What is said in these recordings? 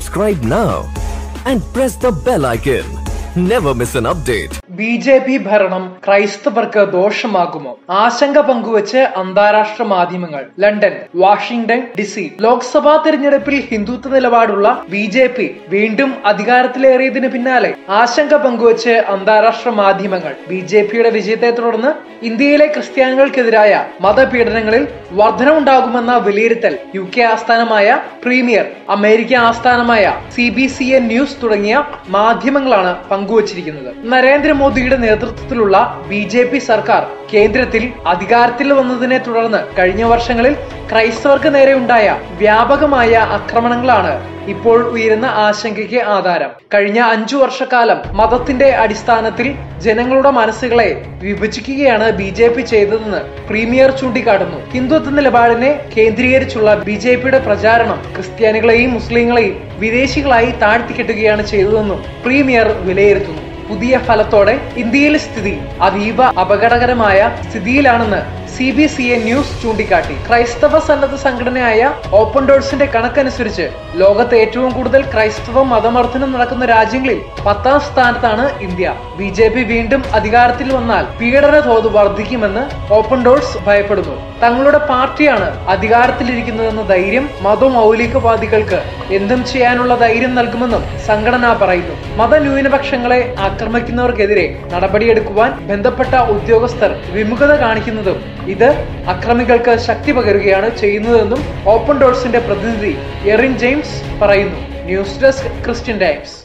Subscribe now and press the bell icon. Never miss an update. B J P ഭരണം ക്രൈസ്തവർക്ക് ദോഷമാകുമോ ആശങ്ക പങ്കുവച്ച് അന്താരാഷ്ട്ര മാധ്യമങ്ങൾ ലണ്ടൻ വാഷിംഗ്ടൺ ഡിസി ലോക്സഭാ തെരഞ്ഞെടുപ്പിൽ ഹിന്ദുത്വ നിലപാടുള്ള ബി ജെ പി വീണ്ടും അധികാരത്തിലേറിയതിന് പിന്നാലെ ആശങ്ക പങ്കുവച്ച് അന്താരാഷ്ട്ര മാധ്യമങ്ങൾ ബി ജെ പിയുടെ വിജയത്തെ തുടർന്ന് ഇന്ത്യയിലെ ക്രിസ്ത്യാനികൾക്കെതിരായ മതപീഡനങ്ങളിൽ വർധനമുണ്ടാകുമെന്ന വിലയിരുത്തൽ യു കെ ആസ്ഥാനമായ പ്രീമിയർ അമേരിക്ക ആസ്ഥാനമായ C B C N news തുടങ്ങിയ മാധ്യമങ്ങളാണ് പങ്കുവച്ചിരിക്കുന്നത് നരേന്ദ്രമോദിയുടെ നേതൃത്വത്തിലുള്ള ബി ജെ പി സർക്കാർ കേന്ദ്രത്തിൽ അധികാരത്തിൽ വന്നതിനെ തുടർന്ന് കഴിഞ്ഞ വർഷങ്ങളിൽ ക്രൈസ്തവർക്ക് നേരെ ഉണ്ടായ വ്യാപകമായ ആക്രമണങ്ങളാണ് ഇപ്പോൾ ഉയരുന്ന ആശങ്കയ്ക്ക് ആധാരം കഴിഞ്ഞ അഞ്ചു വർഷക്കാലം മതത്തിന്റെ അടിസ്ഥാനത്തിൽ ജനങ്ങളുടെ മനസ്സുകളെ വിഭജിക്കുകയാണ് ബി ജെ പി ചെയ്തതെന്ന് പ്രീമിയർ ചൂണ്ടിക്കാട്ടുന്നു ഹിന്ദുത്വ നിലപാടിനെ കേന്ദ്രീകരിച്ചുള്ള ബി ജെ പിയുടെ പ്രചാരണം ക്രിസ്ത്യാനികളെയും മുസ്ലിങ്ങളെയും വിദേശികളായി താഴ്ത്തിക്കെട്ടുകയാണ് ചെയ്തതെന്നും പ്രീമിയർ വിലയിരുത്തുന്നു പുതിയ ഫലത്തോടെ ഇന്ത്യയിലെ സ്ഥിതി അതീവ അപകടകരമായ സ്ഥിതിയിലാണെന്ന് C B C A news ചൂണ്ടിക്കാട്ടി ക്രൈസ്തവ സന്നദ്ധ സംഘടനയായ ഓപ്പൺ ഡോഴ്സിന്റെ കണക്കനുസരിച്ച് ലോകത്ത് ഏറ്റവും കൂടുതൽ ക്രൈസ്തവ മതമർദ്ദനം നടക്കുന്ന രാജ്യങ്ങളിൽ പത്താം സ്ഥാനത്താണ് ഇന്ത്യ ബി ജെ പി വീണ്ടും അധികാരത്തിൽ വന്നാൽ പീഡന തോത് വർദ്ധിക്കുമെന്ന് ഓപ്പൺ ഡോഴ്സ് ഭയപ്പെടുന്നു തങ്ങളുടെ പാർട്ടിയാണ് അധികാരത്തിലിരിക്കുന്നതെന്ന ധൈര്യം മതമൗലികവാദികൾക്ക് എന്തും ചെയ്യാനുള്ള ധൈര്യം നൽകുമെന്നും സംഘടന പറയുന്നു മതന്യൂനപക്ഷങ്ങളെ ആക്രമിക്കുന്നവർക്കെതിരെ നടപടിയെടുക്കുവാൻ ബന്ധപ്പെട്ട ഉദ്യോഗസ്ഥർ വിമുഖത കാണിക്കുന്നതും ഇത് അക്രമികൾക്ക് ശക്തി പകരുകയാണ് ചെയ്യുന്നതെന്നും ഓപ്പൺ ഡോഴ്സിന്റെ പ്രതിനിധി എറിൻ ജെയിംസ് പറയുന്നു news desk Christian Times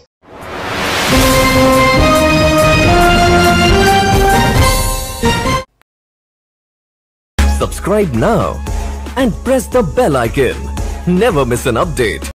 Subscribe now and press the bell icon. Never miss an update.